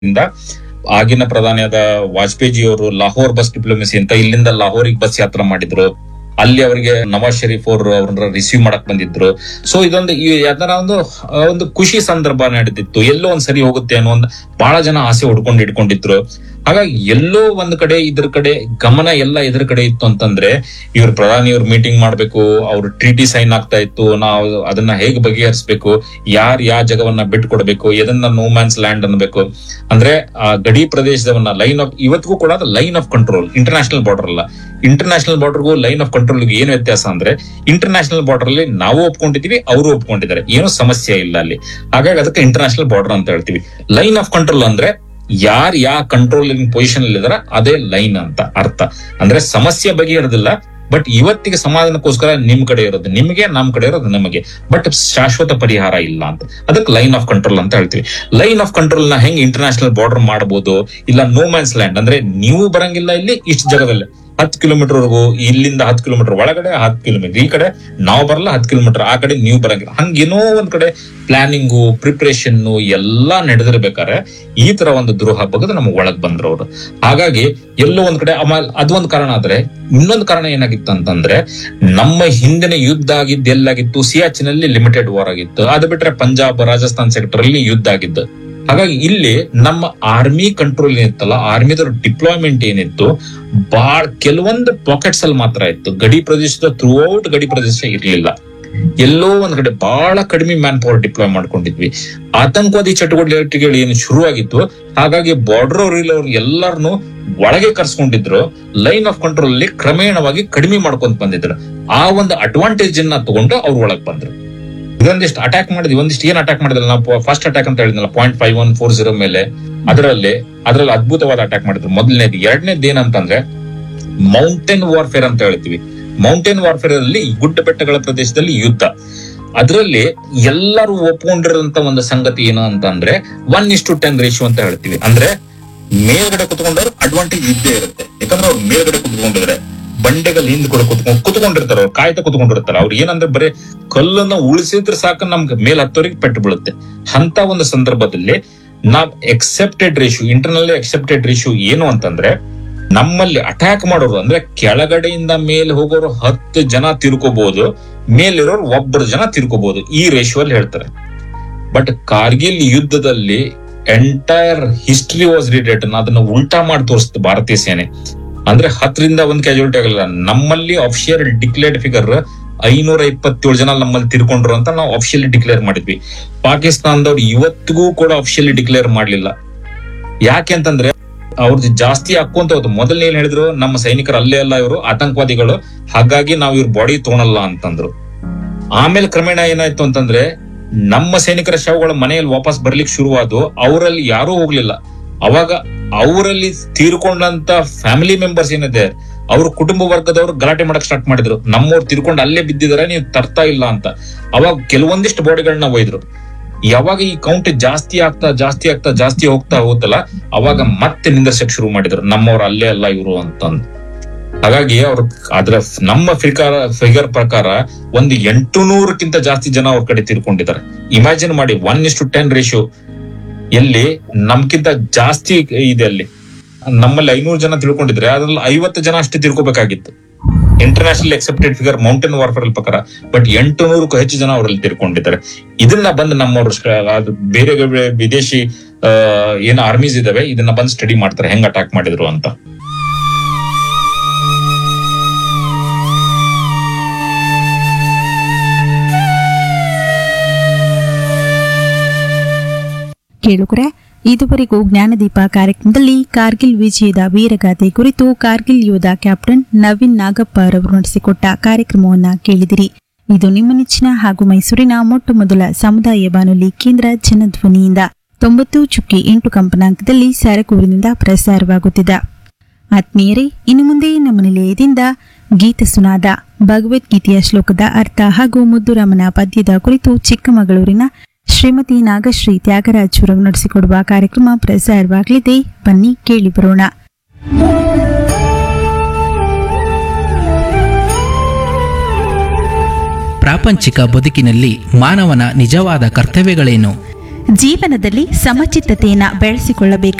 ಇಂದ ಆಗಿನ ಪ್ರಧಾನಿಯಾದ ವಾಜಪೇಯಿ ಅವರು ಲಾಹೋರ್ ಬಸ್ ಡಿಪ್ಲೊಮೆಸಿ ಅಂತ ಇಲ್ಲಿಂದ ಲಾಹೋರಿಗೆ ಬಸ್ ಯಾತ್ರಾ ಮಾಡಿದ್ರು ಅಲ್ಲಿ ಅವರಿಗೆ ನವಾಜ್ ಶರೀಫ್ ಅವರು ಅವ್ರನ್ನ ರಿಸೀವ್ ಮಾಡಕ್ ಬಂದಿದ್ರು ಸೊ ಇದೊಂದು ಈ ಯಾವ್ದಾರ ಒಂದು ಆ, ಒಂದು ಖುಷಿ ಸಂದರ್ಭ ನಡೆದಿತ್ತು ಎಲ್ಲೋ ಒಂದ್ ಸರಿ ಹೋಗುತ್ತೆ ಅನ್ನೋ ಒಂದು ಬಹಳ ಜನ ಆಸೆ ಹೊಡ್ಕೊಂಡು ಇಟ್ಕೊಂಡಿದ್ರು ಹಾಗಾಗಿ ಎಲ್ಲೋ ಒಂದ್ ಕಡೆ ಇದ್ರ ಕಡೆ ಗಮನ ಎಲ್ಲ ಇದ್ರ ಕಡೆ ಇತ್ತು ಅಂತಂದ್ರೆ ಇವ್ರ ಪ್ರಧಾನಿ ಇವ್ರ ಮೀಟಿಂಗ್ ಮಾಡ್ಬೇಕು ಅವ್ರ ಟ್ರೀಟಿ ಸೈನ್ ಆಗ್ತಾ ಇತ್ತು ನಾವು ಅದನ್ನ ಹೇಗೆ ಬಗೆಹರಿಸಬೇಕು ಯಾರ್ ಯಾವ ಜಗವನ್ನ ಬಿಟ್ಕೊಡ್ಬೇಕು ಎದನ್ನ ನೋ ಮ್ಯಾನ್ಸ್ ಲ್ಯಾಂಡ್ ಅನ್ಬೇಕು ಅಂದ್ರೆ ಆ ಗಡಿ ಪ್ರದೇಶದವನ್ನ ಲೈನ್ ಆಫ್ ಇವತ್ತಿಗೂ ಕೂಡ ಅದು line of control international border ಅಲ್ಲ ಇಂಟರ್ನ್ಯಾಷನಲ್ ಬಾರ್ಡರ್ಗೂ ಲೈನ್ ಆಫ್ ಕಂಟ್ರೋಲ್ ಏನ್ ವ್ಯತ್ಯಾಸ ಅಂದ್ರೆ ಇಂಟರ್ನ್ಯಾಷನಲ್ ಬಾರ್ಡರ್ ಅಲ್ಲಿ ನಾವು ಒಪ್ಕೊಂಡಿದೀವಿ ಅವರು ಒಪ್ಕೊಂಡಿದ್ದಾರೆ ಏನೂ ಸಮಸ್ಯೆ ಇಲ್ಲ ಅಲ್ಲಿ ಹಾಗಾಗಿ ಅದಕ್ಕೆ ಇಂಟರ್ನ್ಯಾಷನಲ್ ಬಾರ್ಡರ್ ಅಂತ ಹೇಳ್ತೀವಿ ಲೈನ್ ಆಫ್ ಕಂಟ್ರೋಲ್ ಅಂದ್ರೆ ಯಾರ್ ಯಾ ಕಂಟ್ರೋಲಿಂಗ್ ಪೊಸಿಷನ್ ಅಲ್ಲಿ ಇದಾರ ಅದೇ ಲೈನ್ ಅಂತ ಅರ್ಥ ಅಂದ್ರೆ ಸಮಸ್ಯೆ ಬಗೆಹರಿದಿಲ್ಲ ಬಟ್ ಇವತ್ತಿಗೆ ಸಮಾಧಾನಕ್ಕೋಸ್ಕರ ನಿಮ್ ಕಡೆ ಇರೋದು ನಿಮಗೆ ನಮ್ ಕಡೆ ಇರೋದು ನಮಗೆ ಬಟ್ ಶಾಶ್ವತ ಪರಿಹಾರ ಇಲ್ಲ ಅಂತ ಅದಕ್ಕೆ ಲೈನ್ ಆಫ್ ಕಂಟ್ರೋಲ್ ಅಂತ ಹೇಳ್ತೀವಿ ಲೈನ್ ಆಫ್ ಕಂಟ್ರೋಲ್ ನ ಹೆಂಗ್ ಇಂಟರ್ನ್ಯಾಷನಲ್ ಬಾರ್ಡರ್ ಮಾಡಬಹುದು ಇಲ್ಲ ನೋ ಮ್ಯಾನ್ಸ್ ಲ್ಯಾಂಡ್ ಅಂದ್ರೆ ನೀವು ಬರಂಗಿಲ್ಲ ಇಲ್ಲಿ ಇಷ್ಟು ಜಾಗದಲ್ಲಿ ಹತ್ತು ಕಿಲೋಮೀಟರ್ ವರೆಗೂ ಇಲ್ಲಿಂದ ಹತ್ತು ಕಿಲೋಮೀಟರ್ ಒಳಗಡೆ ಹತ್ತು ಕಿಲೋಮೀಟರ್ ಈ ಕಡೆ ನಾವು ಬರಲ್ಲ ಹತ್ತು ಕಿಲೋಮೀಟರ್ ಆ ಕಡೆ ನೀವು ಬರಂಗಿಲ್ಲ ಹಂಗೇನೋ ಒಂದ್ ಕಡೆ ಪ್ಲಾನಿಂಗು ಪ್ರಿಪರೇಷನ್ ಎಲ್ಲಾ ನಡೆದಿರ್ಬೇಕಾದ್ರೆ ಈ ತರ ಒಂದು ದ್ರೋಹ ಬಗೆದು ನಮ್ಗೆ ಒಳಗ್ ಬಂದ್ರು ಅವರು ಹಾಗಾಗಿ ಎಲ್ಲೋ ಒಂದ್ ಕಡೆ ಆಮೇಲೆ ಅದೊಂದು ಕಾರಣ ಆದ್ರೆ ಇನ್ನೊಂದು ಕಾರಣ ಏನಾಗಿತ್ತು ಅಂತಂದ್ರೆ ನಮ್ಮ ಹಿಂದಿನ ಯುದ್ಧ ಆಗಿದ್ದು ಎಲ್ಲಾಗಿತ್ತು ಸಿಯಾಚಿನಲ್ಲಿ ಲಿಮಿಟೆಡ್ ವಾರ್ ಆಗಿತ್ತು ಅದು ಬಿಟ್ರೆ ಪಂಜಾಬ್ ರಾಜಸ್ಥಾನ್ ಸೆಕ್ಟರ್ ಅಲ್ಲಿ ಯುದ್ಧ ಆಗಿದ್ದು ಹಾಗಾಗಿ ಇಲ್ಲಿ ನಮ್ಮ ಆರ್ಮಿ ಕಂಟ್ರೋಲ್ ಏನಿತ್ತಲ್ಲ ಆರ್ಮಿದವ್ರ ಡಿಪ್ಲಾಯ್ಮೆಂಟ್ ಏನಿತ್ತು ಬಾಳ್ ಕೆಲವೊಂದು ಪಾಕೆಟ್ಸ್ ಅಲ್ಲಿ ಮಾತ್ರ ಇತ್ತು ಗಡಿ ಪ್ರದೇಶದ ಥ್ರೂ ಔಟ್ ಗಡಿ ಪ್ರದೇಶ ಇರ್ಲಿಲ್ಲ ಎಲ್ಲೋ ಒಂದ್ ಕಡೆ ಬಹಳ ಕಡಿಮೆ ಮ್ಯಾನ್ ಪವರ್ ಡಿಪ್ಲಾಯ್ ಮಾಡ್ಕೊಂಡಿದ್ವಿ ಆತಂಕವಾದಿ ಚಟುವಟಿಕೆಗಳು ಏನು ಶುರು ಆಗಿತ್ತು ಹಾಗಾಗಿ ಬಾರ್ಡರ್ ಅವ್ರು ಎಲ್ಲರನ್ನು ಒಳಗೆ ಕರ್ಸ್ಕೊಂಡಿದ್ರು ಲೈನ್ ಆಫ್ ಕಂಟ್ರೋಲ್ ಅಲ್ಲಿ ಕ್ರಮೇಣವಾಗಿ ಕಡಿಮೆ ಮಾಡ್ಕೊಂತ ಬಂದಿದ್ರು ಆ ಒಂದು ಅಡ್ವಾಂಟೇಜ್ ಅನ್ನ ತಗೊಂಡು ಅವ್ರು ಒಳಗ್ ಬಂದ್ರು ಇದೊಂದಿಷ್ಟು ಅಟ್ಯಾಕ್ ಮಾಡಿದ್ವಿ ಒಂದಿಷ್ಟು ಏನ್ ಅಟ್ಯಾಕ್ ಮಾಡಿದ್ರಲ್ಲ ನಾವು ಫಸ್ಟ್ ಅಟ್ಯಾಕ್ ಅಂತ ಹೇಳಿದ್ನಲ್ಲ point five one four zero ಮೇಲೆ ಅದರಲ್ಲಿ ಅದರಲ್ಲಿ ಅದ್ಭುತವಾದ ಅಟ್ಯಾಕ್ ಮಾಡಿದ್ರು ಮೊದಲನೇದು ಎರಡನೇದು ಏನಂತಂದ್ರೆ ಮೌಂಟೇನ್ ವಾರ್ಫೇರ್ ಅಂತ ಹೇಳ್ತೀವಿ ಮೌಂಟೇನ್ ವಾರ್ಫೇರ್ ಅಲ್ಲಿ ಗುಡ್ಡ ಬೆಟ್ಟಗಳ ಪ್ರದೇಶದಲ್ಲಿ ಯುದ್ಧ ಅದರಲ್ಲಿ ಎಲ್ಲರೂ ಒಪ್ಕೊಂಡಿರೋಂತ ಒಂದು ಸಂಗತಿ ಏನು ಅಂತಂದ್ರೆ one is to ten ratio ಅಂತ ಹೇಳ್ತೀವಿ ಅಂದ್ರೆ ಮೇಲ್ಗಡೆ ಕುತ್ಕೊಂಡವ್ರು ಅಡ್ವಾಂಟೇಜ್ ಇದ್ದೇ ಇರುತ್ತೆ ಯಾಕಂದ್ರೆ ಅವ್ರು ಮೇಲ್ಗಡೆ ಕುತ್ಕೊಂಡಿದ್ರೆ ಬಂಡೆಗಳು ಹಿಂದ್ ಕೂಡ ಕುತ್ಕೊಂಡ್ ಕುತ್ಕೊಂಡಿರ್ತಾರ ಅವ್ರು ಕಾಯ್ತಾ ಕುತ್ಕೊಂಡಿರ್ತಾರ ಅವ್ರು ಏನಂದ್ರೆ ಬರೀ ಕಲ್ಲನ್ನ ಉಳಿಸಿದ್ರೆ ಸಾಕು ನಮ್ಗೆ ಮೇಲ್ ಹತ್ತೋರಿಗೆ ಪೆಟ್ಟು ಬೀಳುತ್ತೆ ಅಂತ ಒಂದು ಸಂದರ್ಭದಲ್ಲಿ ನಾವ್ ಎಕ್ಸೆಪ್ಟೆಡ್ ರೇಷಿಯೋ ಇಂಟರ್ನಲ್ಲಿ ಎಕ್ಸೆಪ್ಟೆಡ್ ರೇಷಿಯೋ ಏನು ಅಂತಂದ್ರೆ ನಮ್ಮಲ್ಲಿ ಅಟ್ಯಾಕ್ ಮಾಡೋರು ಅಂದ್ರೆ ಕೆಳಗಡೆಯಿಂದ ಮೇಲೆ ಹೋಗೋರು ಹತ್ತು ಜನ ತಿರ್ಕೋಬಹುದು ಮೇಲಿರೋರು ಒಬ್ಬರು ಜನ ತಿರ್ಕೋಬಹುದು ಈ ರೇಷಿಯೋ ಅಲ್ಲಿ ಹೇಳ್ತಾರೆ ಬಟ್ ಕಾರ್ಗಿಲ್ ಯುದ್ಧದಲ್ಲಿ ಎಂಟೈರ್ ಹಿಸ್ಟ್ರಿ ವಾಸ್ ರಿಟೇಟನ್ ಅದನ್ನ ಉಲ್ಟಾ ಮಾಡಿ ತೋರಿಸ್ತು ಭಾರತೀಯ ಸೇನೆ ಅಂದ್ರೆ ಹತ್ತರಿಂದ ಒಂದ್ ಕ್ಯಾಜುಯಾಲಿಟಿ ಆಗಲ್ಲ ನಮ್ಮಲ್ಲಿ ಅಫಿಷಿಯಲ್ ಡಿಕ್ಲೇರ್ಡ್ ಫಿಗರ್ ಐನೂರ ಇಪ್ಪತ್ತೇಳು ಜನ ನಮ್ಮಲ್ಲಿ ತಿರ್ಕೊಂಡ್ರು ಅಂತ ನಾವು ಅಫಿಷಿಯಲಿ ಡಿಕ್ಲೇರ್ ಮಾಡಿದ್ವಿ ಪಾಕಿಸ್ತಾನದವ್ರು ಇವತ್ತಿಗೂ ಕೂಡ ಅಫಿಷಿಯಲಿ ಡಿಕ್ಲೇರ್ ಮಾಡ್ಲಿಲ್ಲ ಯಾಕೆ ಅಂತಂದ್ರೆ ಅವ್ರದ್ದು ಜಾಸ್ತಿ ಹಾಕೊಂತ ಹೋದ್ರು ಮೊದಲನೇ ಏನ್ ಹೇಳಿದ್ರು ನಮ್ಮ ಸೈನಿಕರು ಅಲ್ಲೇ ಅಲ್ಲ ಇವರು ಆತಂಕವಾದಿಗಳು ಹಾಗಾಗಿ ನಾವು ಇವ್ರ ಬಾಡಿ ತೊಗೊಳಲ್ಲ ಅಂತಂದ್ರು ಆಮೇಲೆ ಕ್ರಮೇಣ ಏನಾಯ್ತು ಅಂತಂದ್ರೆ ನಮ್ಮ ಸೈನಿಕರ ಶವಗಳ ಮನೆಯಲ್ಲಿ ವಾಪಸ್ ಬರ್ಲಿಕ್ಕೆ ಶುರುವಾದವು ಅವರಲ್ಲಿ ಯಾರೂ ಹೋಗ್ಲಿಲ್ಲ ಅವಾಗ ಅವರಲ್ಲಿ ತೀರ್ಕೊಂಡಂತ ಫ್ಯಾಮಿಲಿ ಮೆಂಬರ್ಸ್ ಏನಿದೆ ಅವ್ರ ಕುಟುಂಬ ವರ್ಗದವರು ಗಲಾಟೆ ಮಾಡಕ್ ಸ್ಟಾರ್ಟ್ ಮಾಡಿದ್ರು ನಮ್ಮವ್ರು ತೀರ್ಕೊಂಡು ಅಲ್ಲೇ ಬಿದ್ದಿದಾರೆ ನೀವು ತರ್ತಾ ಇಲ್ಲ ಅಂತ ಅವಾಗ ಕೆಲವೊಂದಿಷ್ಟು ಬಾಡಿಗಳನ್ನ ಒಯ್ದ್ರು ಯಾವಾಗ ಈ ಕೌಂಟ್ ಜಾಸ್ತಿ ಆಗ್ತಾ ಜಾಸ್ತಿ ಆಗ್ತಾ ಜಾಸ್ತಿ ಹೋಗ್ತಾ ಹೋಗ್ತಲ್ಲ ಅವಾಗ ಮತ್ತೆ ನಿಂದರ್ಸಕ್ ಶುರು ಮಾಡಿದ್ರು ನಮ್ಮವ್ರು ಅಲ್ಲೇ ಅಲ್ಲ ಇವರು ಅಂತಂದು ಹಾಗಾಗಿ ಅವ್ರ ಅದ್ರ ನಮ್ಮ ಫಿಗರ್ ಫಿಗರ್ ಪ್ರಕಾರ ಒಂದು ಎಂಟು ನೂರಕ್ಕಿಂತ ಜಾಸ್ತಿ ಜನ ಅವ್ರ ಕಡೆ ತೀರ್ಕೊಂಡಿದ್ದಾರೆ ಇಮ್ಯಾಜಿನ್ ಮಾಡಿ one is to ten ratio ಎಲ್ಲಿ ನಮ್ಗಿಂತ ಜಾಸ್ತಿ ಇದೆ ಅಲ್ಲಿ ನಮ್ಮಲ್ಲಿ ಐನೂರು ಜನ ತಿಳ್ಕೊಂಡಿದ್ರೆ ಅದ್ರಲ್ಲಿ ಐವತ್ತು ಜನ ಅಷ್ಟೇ ತಿಳ್ಕೊಬೇಕಾಗಿತ್ತು international accepted figure mountain warfare ಪ್ರಕಾರ ಬಟ್ ಎಂಟು ನೂರಕ್ಕೂ ಹೆಚ್ಚು ಜನ ಅವರಲ್ಲಿ ತಿರ್ಕೊಂಡಿದ್ದಾರೆ ಇದನ್ನ ಬಂದು ನಮ್ಮವರು ಅದು ಬೇರೆ ಬೇರೆ ವಿದೇಶಿ ಆ, ಏನು ಆರ್ಮೀಸ್ ಇದಾವೆ ಇದನ್ನ ಬಂದು ಸ್ಟಡಿ ಮಾಡ್ತಾರೆ ಹೆಂಗ್ ಅಟ್ಯಾಕ್ ಮಾಡಿದ್ರು ಅಂತ ಕೇಳುಗರೆ ಇದುವರೆಗೂ ಜ್ಞಾನದೀಪ ಕಾರ್ಯಕ್ರಮದಲ್ಲಿ ಕಾರ್ಗಿಲ್ ವಿಜಯದ ವೀರಗಾಥೆ ಕುರಿತು ಕಾರ್ಗಿಲ್ ಯೋಧ ಕ್ಯಾಪ್ಟನ್ ನವೀನ್ ನಾಗಪ್ಪ ರವರು ನಡೆಸಿಕೊಟ್ಟ ಕಾರ್ಯಕ್ರಮವನ್ನ ಕೇಳಿದಿರಿ ಇದು ನಿಮ್ಮ ನೆಚ್ಚಿನ ಹಾಗೂ ಮೈಸೂರಿನ ಮೊಟ್ಟ ಮೊದಲ ಸಮುದಾಯ ಬಾನುಲಿ ಕೇಂದ್ರ ಜನಧ್ವನಿಯಿಂದ ತೊಂಬತ್ತು ಚುಕ್ಕಿ ಎಂಟು ಕಂಪನಾಂಕದಲ್ಲಿ ಸರಕೂರಿನಿಂದ ಪ್ರಸಾರವಾಗುತ್ತಿದೆ ಆತ್ಮೀಯರೇ ಇನ್ನು ಮುಂದೆ ನಮ್ಮ ನಿಲಯದಿಂದ ಗೀತ ಸುನಾದ ಭಗವದ್ಗೀತೆಯ ಶ್ಲೋಕದ ಅರ್ಥ ಹಾಗೂ ಮುದ್ದುರಾಮನ ಪದ್ಯದ ಕುರಿತು ಚಿಕ್ಕಮಗಳೂರಿನ ಶ್ರೀಮತಿ ನಾಗಶ್ರೀ ತ್ಯಾಗರಾಜುರವರು ನಡೆಸಿಕೊಡುವ ಕಾರ್ಯಕ್ರಮ ಪ್ರಸಾರವಾಗಲಿದೆ ಬನ್ನಿ ಕೇಳಿ ಬರೋಣ ಪ್ರಾಪಂಚಿಕ ಬದುಕಿನಲ್ಲಿ ಮಾನವನ ನಿಜವಾದ ಕರ್ತವ್ಯಗಳೇನು ಜೀವನದಲ್ಲಿ ಸಮಚಿತ್ತತೆಯನ್ನು ಬೆಳೆಸಿಕೊಳ್ಳಬೇಕು